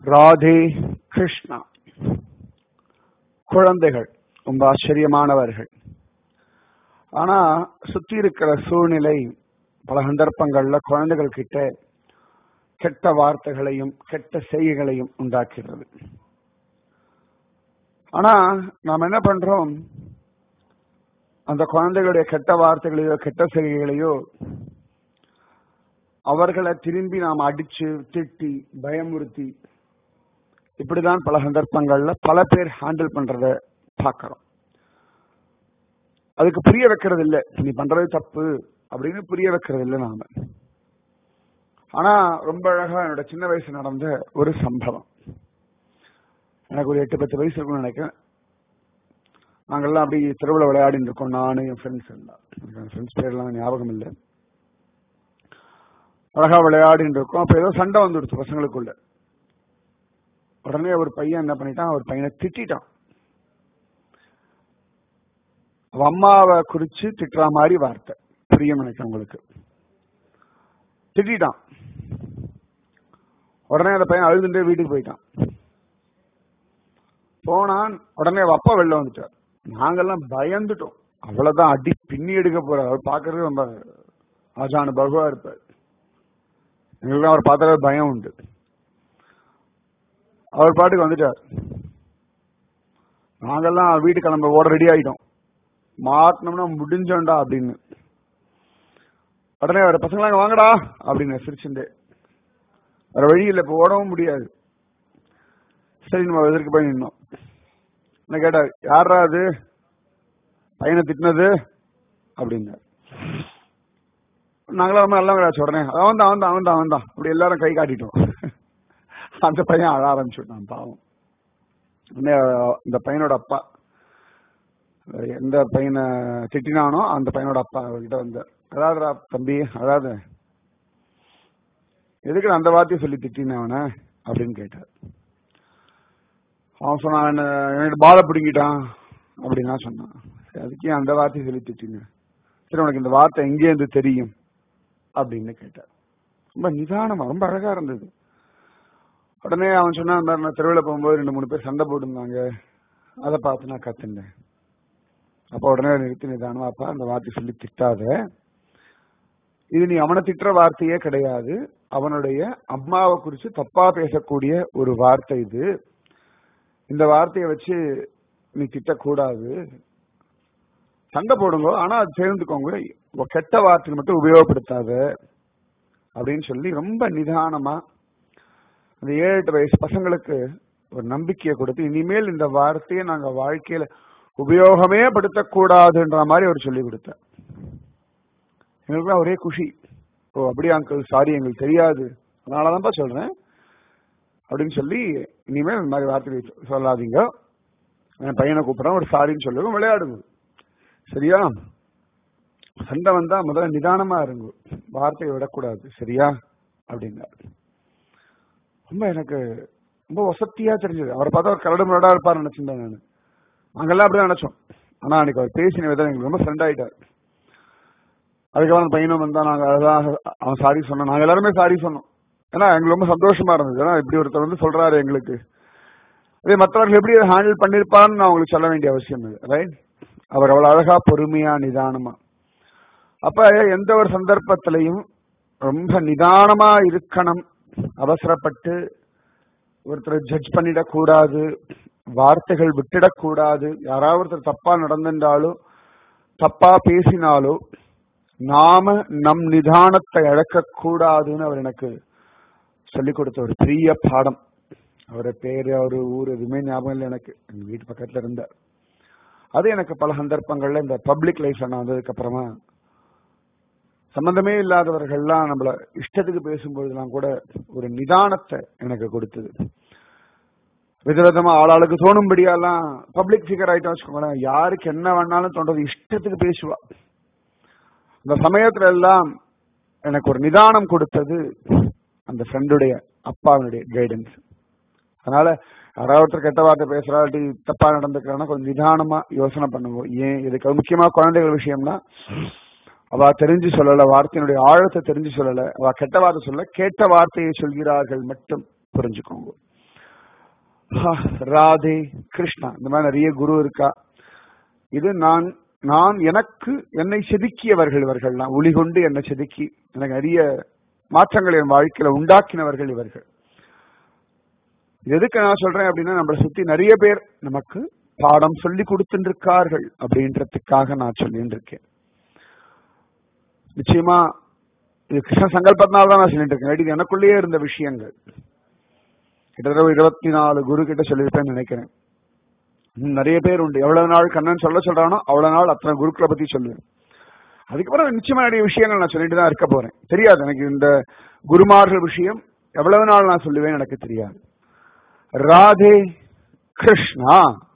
ராதே கிருஷ்ணா குழந்தைகள் ரொம்ப ஆச்சரியமானவர்கள் ஆனா சுத்தி இருக்கிற சூழ்நிலை பல சந்தர்ப்பங்கள்ல குழந்தைகள் கிட்ட கெட்ட வார்த்தைகளையும் கெட்ட செய்கைகளையும் உண்டாக்குகிறது ஆனா நாம் என்ன பண்றோம் அந்த குழந்தைகளுடைய கெட்ட வார்த்தைகளையோ கெட்ட செய்கைகளையோ அவர்களை திரும்பி நாம் அடிச்சு திட்டி பயமுறுத்தி இப்படிதான் பல சந்தர்ப்பங்கள்ல பல பேர் ஹேண்டில் பண்றத பார்க்கிறோம் அதுக்கு புரிய வைக்கிறது இல்லை நீ பண்றது தப்பு அப்படின்னு புரிய வைக்கிறது இல்லை நாம ஆனா ரொம்ப அழகா என்னோட சின்ன வயசு நடந்த ஒரு சம்பவம் எனக்கு ஒரு எட்டு பத்து வயசு இருக்கும்னு நினைக்கிறேன் நாங்கெல்லாம் அப்படி தெருவில் விளையாடிட்டு இருக்கோம் நானு என் ஃப்ரெண்ட்ஸ் எல்லாம் என் ஃப்ரெண்ட்ஸ் பேர்லாம் ஞாபகம் இல்லை அழகா விளையாடிட்டு இருக்கோம் அப்ப ஏதோ சண்டை வந்துடுச்சு பசங்களுக்குள்ள உடனே ஒரு பையன் என்ன பண்ணிட்டான் ஒரு பையனை திட்டான் அவ அம்மாவை குறிச்சு திட்டுற மாதிரி வார்த்தை புரியும் நினைக்கிறேன் உங்களுக்கு திட்டான் உடனே அந்த பையன் அழுதுண்டே வீட்டுக்கு போயிட்டான் போனான் உடனே அவ அப்பா வெளில வந்துட்டார் நாங்கெல்லாம் பயந்துட்டோம் அவ்வளவுதான் அடி பின்னி எடுக்க போற அவர் பாக்குறது ரொம்ப ஆஜானு பகுவா இருப்பார் எங்களுக்கு அவர் பார்த்தாலே பயம் உண்டு அவர் பாட்டுக்கு வந்துட்டார் நாங்கெல்லாம் வீட்டு கிளம்ப ஓட ரெடி ஆயிட்டோம் மாட்டினோம்னா முடிஞ்சோண்டா அப்படின்னு உடனே அவர் பசங்களாங்க வாங்கடா அப்படின்னு சிரிச்சுண்டு வேற வழி இல்லை இப்போ ஓடவும் முடியாது சரி நம்ம எதிர்க்கு போய் நின்னோம் என்ன கேட்டார் யாரா அது பையனை திட்டினது அப்படின்னார் நாங்களும் ரொம்ப நல்லா கிடையாது உடனே அவன் தான் அவன் தான் அவன் தான் அவன் தான் அப்படி எல்லாரும் கை காட்டிட்டோம் அந்த பையன் அழ ஆரம்பிச்சுட்டான் பாவம் இந்த பையனோட அப்பா எந்த பையனை திட்டினானோ அந்த பையனோட அப்பா அவர்கிட்ட வந்தார் அதாவதுடா தம்பி அதாவது எதுக்கு அந்த வார்த்தையை சொல்லி திட்டின அவனை அப்படின்னு கேட்டார் அவன் சொன்னான் என்ன பாலை பிடுங்கிட்டான் அப்படின்னா சொன்னான் அதுக்கே அந்த வார்த்தையை சொல்லி திட்டின சரி உனக்கு இந்த வார்த்தை எங்கேருந்து தெரியும் அப்படின்னு கேட்டார் ரொம்ப நிதானமா ரொம்ப அழகா இருந்தது உடனே அவன் சொன்னா நான் தெருவில் போகும்போது ரெண்டு மூணு பேர் சண்டை போட்டுருந்தாங்க அதை பார்த்து நான் கத்துனேன் அப்ப உடனே நிறுத்தி நிதானமா அப்பா அந்த வார்த்தை சொல்லி திட்டாத இது நீ அவனை திட்டுற வார்த்தையே கிடையாது அவனுடைய அம்மாவை குறித்து தப்பா பேசக்கூடிய ஒரு வார்த்தை இது இந்த வார்த்தையை வச்சு நீ திட்டக்கூடாது சண்டை போடுங்க ஆனா அது சேர்ந்துக்கோங்க கெட்ட வார்த்தை மட்டும் உபயோகப்படுத்தாத அப்படின்னு சொல்லி ரொம்ப நிதானமா அந்த ஏழு எட்டு வயசு பசங்களுக்கு ஒரு நம்பிக்கையை கொடுத்து இனிமேல் இந்த வார்த்தையை நாங்க வாழ்க்கையில உபயோகமே படுத்தக்கூடாதுன்ற மாதிரி அவர் சொல்லி கொடுத்தார் எங்களுக்குலாம் ஒரே குஷி ஓ அப்படியே அங்கிள் சாரி எங்களுக்கு தெரியாது அதனாலதான்ப்பா சொல்றேன் அப்படின்னு சொல்லி இனிமேல் இந்த மாதிரி வார்த்தை சொல்லாதீங்க என் பையனை கூப்பிடுறேன் ஒரு சாரின்னு சொல்லுங்க விளையாடுங்க சரியா சண்டை வந்தா முதல்ல நிதானமா இருங்க வார்த்தையை விடக்கூடாது சரியா அப்படின்னாரு ரொம்ப எனக்கு ரொம்ப வசதியா தெரிஞ்சது அவரை பார்த்தா ஒரு கரடு முரடா இருப்பார் நினைச்சிருந்தேன் நான் நாங்கெல்லாம் அப்படிதான் நினைச்சோம் ஆனா அன்னைக்கு அவர் பேசின விதம் எங்களுக்கு ரொம்ப ஃப்ரெண்ட் ஆயிட்டார் அதுக்கப்புறம் பையனும் வந்தா நாங்க அதான் அவன் சாரி சொன்னோம் நாங்க எல்லாருமே சாரி சொன்னோம் ஏன்னா எங்களுக்கு ரொம்ப சந்தோஷமா இருந்தது ஏன்னா இப்படி ஒருத்தர் வந்து சொல்றாரு எங்களுக்கு அதே மற்றவர்கள் எப்படி ஹேண்டில் பண்ணிருப்பான்னு நான் உங்களுக்கு சொல்ல வேண்டிய அவசியம் இல்லை ரைட் அவர் அவ்வளவு அழகா பொறுமையா நிதானமா அப்ப எந்த ஒரு சந்தர்ப்பத்திலையும் ரொம்ப நிதானமா இருக்கணும் அவசரப்பட்டு ஒருத்தரை ஜட்ஜ் பண்ணிடக்கூடாது வார்த்தைகள் விட்டுடக்கூடாது யாராவது ஒருத்தர் தப்பா நடந்திருந்தாலோ தப்பா பேசினாலோ நாம நம் நிதானத்தை இழக்க கூடாதுன்னு அவர் எனக்கு சொல்லிக் கொடுத்த ஒரு பெரிய பாடம் அவரை பேரு அவரு ஊர் எதுவுமே ஞாபகம் இல்லை எனக்கு எங்க வீட்டு பக்கத்துல இருந்தார் அது எனக்கு பல சந்தர்ப்பங்கள்ல இந்த பப்ளிக் லைஃப்ல நான் வந்ததுக்கு அப்புறமா சம்பந்தமே இல்லாதவர்கள்லாம் நம்மள இஷ்டத்துக்கு பேசும்போதெல்லாம் கூட ஒரு நிதானத்தை எனக்கு கொடுத்தது விதவிதமா ஆளாளுக்கு தோணும்படியெல்லாம் பப்ளிக் ஃபிகர் ஆயிட்டோம் வச்சுக்கோங்களேன் யாருக்கு என்ன வேணாலும் தோன்றது இஷ்டத்துக்கு பேசுவா அந்த சமயத்துல எல்லாம் எனக்கு ஒரு நிதானம் கொடுத்தது அந்த ஃப்ரெண்டுடைய அப்பாவினுடைய கைடன்ஸ் அதனால யாராவது ஒருத்தர் கெட்ட வார்த்தை பேசுறாட்டி தப்பா நடந்துக்கிறான்னா கொஞ்சம் நிதானமா யோசனை பண்ணுவோம் ஏன் இதுக்கு முக்கியமா குழந்தைகள் விஷயம்னா அவ தெரிஞ்சு சொல்லல வார்த்தையினுடைய ஆழத்தை தெரிஞ்சு சொல்லல அவ கெட்ட வார்த்தை சொல்ல கேட்ட வார்த்தையை சொல்கிறார்கள் மட்டும் புரிஞ்சுக்கோங்க ஹா, ராதே கிருஷ்ணா இந்த மாதிரி நிறைய குரு இருக்கா இது நான் நான் எனக்கு என்னை செதுக்கியவர்கள் இவர்கள்லாம் ஒளி கொண்டு என்னை செதுக்கி எனக்கு நிறைய மாற்றங்களை என் வாழ்க்கையில உண்டாக்கினவர்கள் இவர்கள் இது எதுக்கு நான் சொல்றேன் அப்படின்னா நம்மளை சுத்தி நிறைய பேர் நமக்கு பாடம் சொல்லி கொடுத்துட்டு இருக்கார்கள் அப்படின்றதுக்காக நான் சொல்லிட்டு இருக்கேன் நிச்சயமா இது கிருஷ்ண சங்கல்பத்தினால தான் நான் சொல்லிட்டு இருக்கேன் இது எனக்குள்ளேயே இருந்த விஷயங்கள் கிட்டத்தட்ட ஒரு இருபத்தி நாலு குரு கிட்ட சொல்லியிருப்பேன்னு நினைக்கிறேன் இன்னும் நிறைய பேர் உண்டு எவ்வளவு நாள் கண்ணன் சொல்ல சொல்றானோ அவ்வளவு நாள் அத்தனை குருக்களை பத்தி சொல்லுவேன் அதுக்கப்புறம் நிச்சயமா நிறைய விஷயங்கள் நான் சொல்லிட்டு தான் இருக்க போறேன் தெரியாது எனக்கு இந்த குருமார்கள் விஷயம் எவ்வளவு நாள் நான் சொல்லுவேன் எனக்கு தெரியாது ராதே கிருஷ்ணா